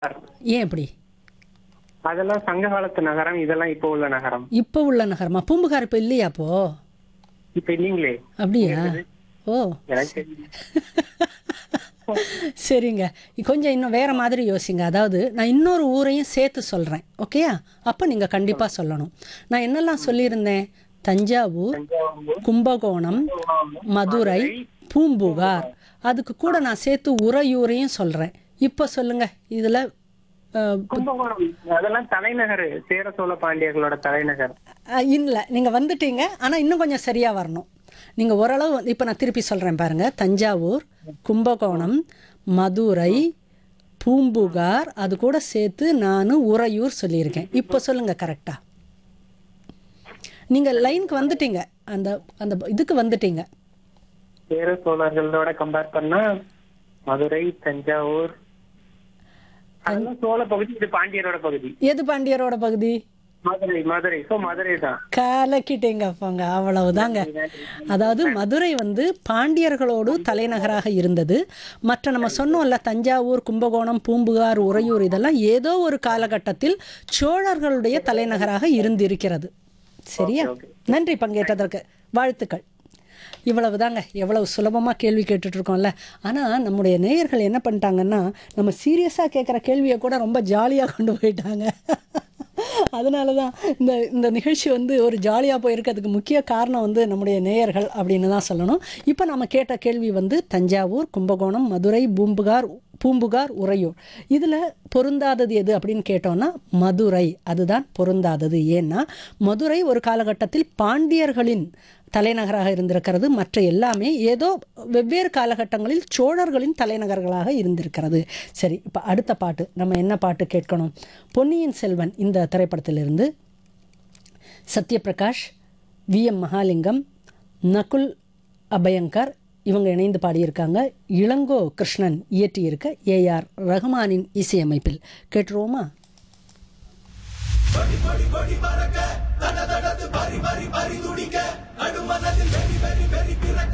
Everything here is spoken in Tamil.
ஏன் இப்படி அதெல்லாம் சங்க காலத்து நகரம் இதெல்லாம் இப்போ உள்ள நகரம் இப்போ உள்ள நகரமா பூம்புகார் இப்போ இல்லையா அப்போ இப்ப இல்லீங்களே அப்படியா ஓ எனக்கு தெரியல. சரிங்க கொஞ்சம் இன்னும் வேற மாதிரி யோசிங்க அதாவது நான் இன்னொரு ஊரையும் சேர்த்து சொல்கிறேன் ஓகேயா அப்போ நீங்கள் கண்டிப்பாக சொல்லணும் நான் என்னெல்லாம் சொல்லியிருந்தேன் தஞ்சாவூர் தஞ்சாவூர், கும்பகோணம் மதுரை பூம்புகார் அதுக்கு கூட நான் சேர்த்து உறையூரையும் சொல்கிறேன் இப்போ சொல்லுங்க இதில் கும்பகோணம் அதெல்லாம் தலைநகர் சேர சோழ பாண்டியர்களோட தலைநகர் இல்லை நீங்கள் வந்துட்டீங்க ஆனால் இன்னும் கொஞ்சம் சரியாக வரணும் நீங்கள் ஓரளவு இப்போ நான் திருப்பி சொல்கிறேன் பாருங்கள் தஞ்சாவூர் கும்பகோணம் மதுரை பூம்புகார் அது கூட சேர்த்து நான் உறையூர் சொல்லியிருக்கேன் இப்போ சொல்லுங்கள் கரெக்டாக நீங்கள் லைனுக்கு வந்துட்டீங்க அந்த அந்த இதுக்கு வந்துட்டீங்க சேர சோழர்களோட கம்பேர் பண்ணா மதுரை தஞ்சாவூர் அதெல்லாம் சோழ பகுதி இது பாண்டியரோட பகுதி எது பாண்டியரோட பகுதி மதுரை மதுரை சோ மதுரை தான் கலக்கிட்டேங்க அப்பாங்க அவ்வளவுதாங்க அதாவது மதுரை வந்து பாண்டியர்களோடு தலைநகராக இருந்தது மற்ற நம்ம சொன்னோம்ல தஞ்சாவூர் கும்பகோணம் பூம்புகார் உறையூர் இதெல்லாம் ஏதோ ஒரு காலகட்டத்தில் சோழர்களுடைய தலைநகராக இருந்திருக்கிறது சரியா நன்றி பங்கேற்றதற்கு வாழ்த்துக்கள் இவ்வளவு தாங்க எவ்வளவு சுலபமாக கேள்வி கேட்டுட்டு இருக்கோம்ல ஆனால் நம்முடைய நேயர்கள் என்ன பண்ணிட்டாங்கன்னா நம்ம சீரியஸாக கேட்குற கேள்வியை கூட ரொம்ப ஜாலியாக கொண்டு போயிட்டாங்க அதனால தான் இந்த இந்த நிகழ்ச்சி வந்து ஒரு ஜாலியாக போயிருக்கிறதுக்கு முக்கிய காரணம் வந்து நம்முடைய நேயர்கள் அப்படின்னு தான் சொல்லணும் இப்போ நம்ம கேட்ட கேள்வி வந்து தஞ்சாவூர் கும்பகோணம் மதுரை பூம்புகார் பூம்புகார் உறையூர் இதில் பொருந்தாதது எது அப்படின்னு கேட்டோம்னா மதுரை அதுதான் பொருந்தாதது ஏன்னா மதுரை ஒரு காலகட்டத்தில் பாண்டியர்களின் தலைநகராக இருந்திருக்கிறது மற்ற எல்லாமே ஏதோ வெவ்வேறு காலகட்டங்களில் சோழர்களின் தலைநகர்களாக இருந்திருக்கிறது சரி இப்போ அடுத்த பாட்டு நம்ம என்ன பாட்டு கேட்கணும் பொன்னியின் செல்வன் இந்த திரைப்படத்திலிருந்து சத்யபிரகாஷ் வி எம் மகாலிங்கம் நகுல் அபயங்கர் இவங்க இணைந்து பாடியிருக்காங்க இளங்கோ கிருஷ்ணன் இயற்றியிருக்க ஏஆர் ரஹ்மானின் இசையமைப்பில் கேட்டுருவோமா